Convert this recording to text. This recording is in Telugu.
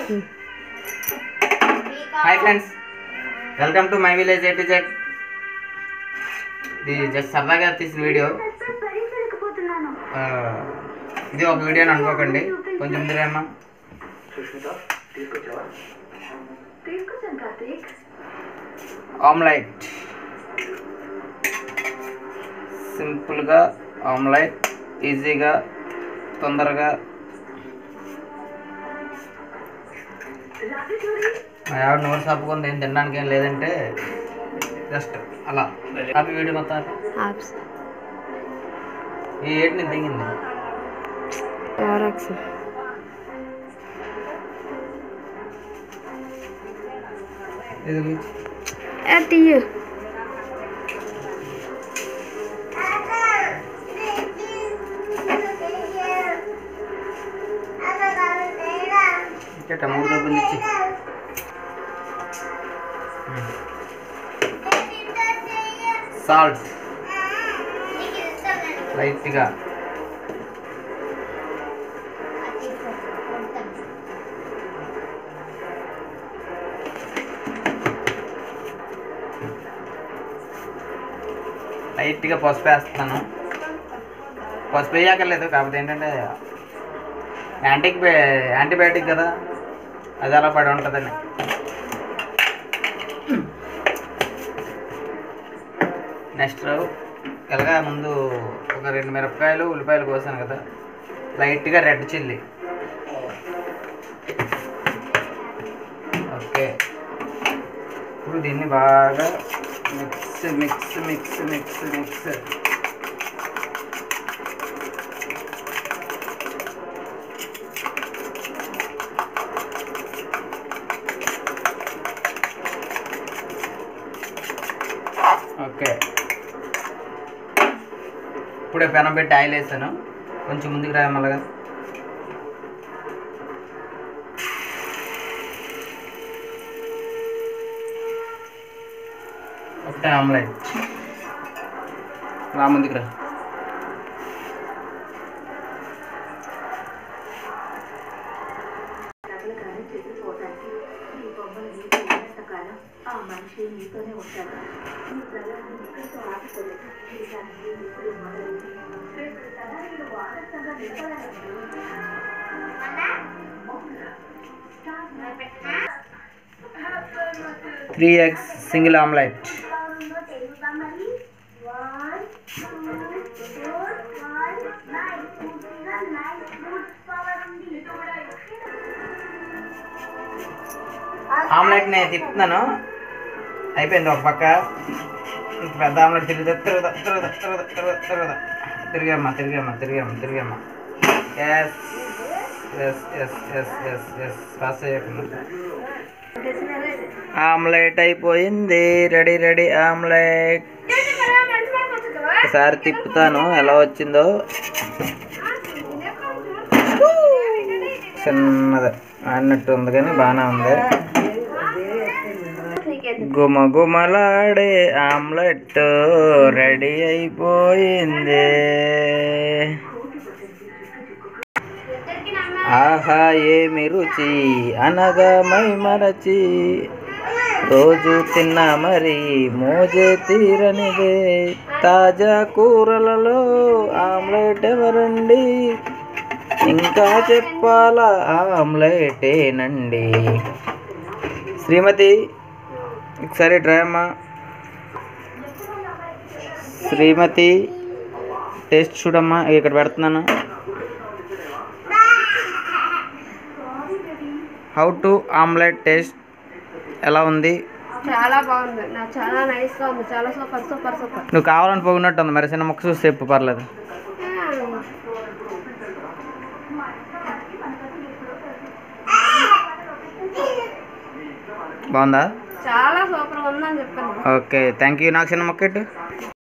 Hi friends welcome to my village A to Z ఇది జస్ట్ సరదాగా తీసిన వీడియో ఆ, ఇది ఒక వీడియో అని అనుకోకండి కొంచెం ముందురేమా ఆమ్లైట్ సింపుల్గా ఆమ్లైట్ ఈజీగా తొందరగా మా ఆవిడ నోరు సాపుకుంది ఏం తినడానికి ఏం లేదంటే జస్ట్ అలా కాపీ వీడియో మొత్తం ఆపి. యాప్స్ ఈ ఏడు నేను దిగింది టారాక్స్ ఇది ఏ తీయు ఇంకా టమాటో డబ్బులు ఇచ్చి సాల్ట్ లైట్గా లైట్గా పసుపు వేస్తున్నాను పసుపు వేయక్కర్లేదు కాకపోతే ఏంటంటే యాంటీక్ యాంటీబయాటిక్ కదా అది అలా పడి ఉంటుందని నెక్స్ట్ ఎలాగా ముందు ఒక రెండు మిరపకాయలు ఉల్లిపాయలు కోసాను కదా లైట్గా రెడ్ చిల్లీ ఓకే ఇప్పుడు దీన్ని బాగా mix mix mix mix mix okay ఇప్పుడే పెనం పెట్టి ఆయిల్ వేసాను కొంచెం ముందుకు రా మళ్ళగా ఒకటే ఆమ్లెట్ రా ముందుకు రా three eggs single omelette omelette నేను తిప్పుతున్నాను అయిపోయింది ఒక పక్క ఇంక పెద్ద ఆమ్లెట్ తిరుగుతా తిరుగుతా తిరుగుతా తిరుగుతా తిరుగుతా తిరుగుతా తిరిగమ్మా తిరిగమ్మా తిరిగమ్మా తిరిగమ్మా yes yes yes yes yes yes రాసేయకుండా ఆమ్లెట్ అయిపోయింది రెడీ రెడీ ఆమ్లెట్ ఒకసారి తిప్పుతాను ఎలా వచ్చిందో చిన్నది అన్నట్టు ఉంది కానీ బాగానే ఉంది గుమ గుమలాడే ఆమ్లెట్ రెడీ అయిపోయింది ఆహా ఏమి రుచి అనగా మై మరచి రోజు తిన్నా మరి మోజే తీరనిదే తాజా కూరలలో ఆమ్లెట్ ఎవరండి ఇంకా చెప్పాలా ఆమ్లెటేనండి శ్రీమతి ఒకసారి డ్రామా శ్రీమతి టేస్ట్ చూడమ్మా ఇక్కడ పెడుతున్నాను హౌ టు ఆమ్లెట్ టేస్ట్ ఎలా ఉంది చాలా బాగుంది నాకు చాలా నైస్ గా ఉంది చాలా సూపర్ సూపర్ సూపర్ నువ్వు కావాలని పోగినట్టు ఉంది మరి చిన్న ముక్క చూసి చెప్పు పర్లేదు బాగుందా చాలా సూపర్ ఉందని చెప్పాను ఓకే థ్యాంక్ యూ నాకు చిన్న మొక్కెట్టు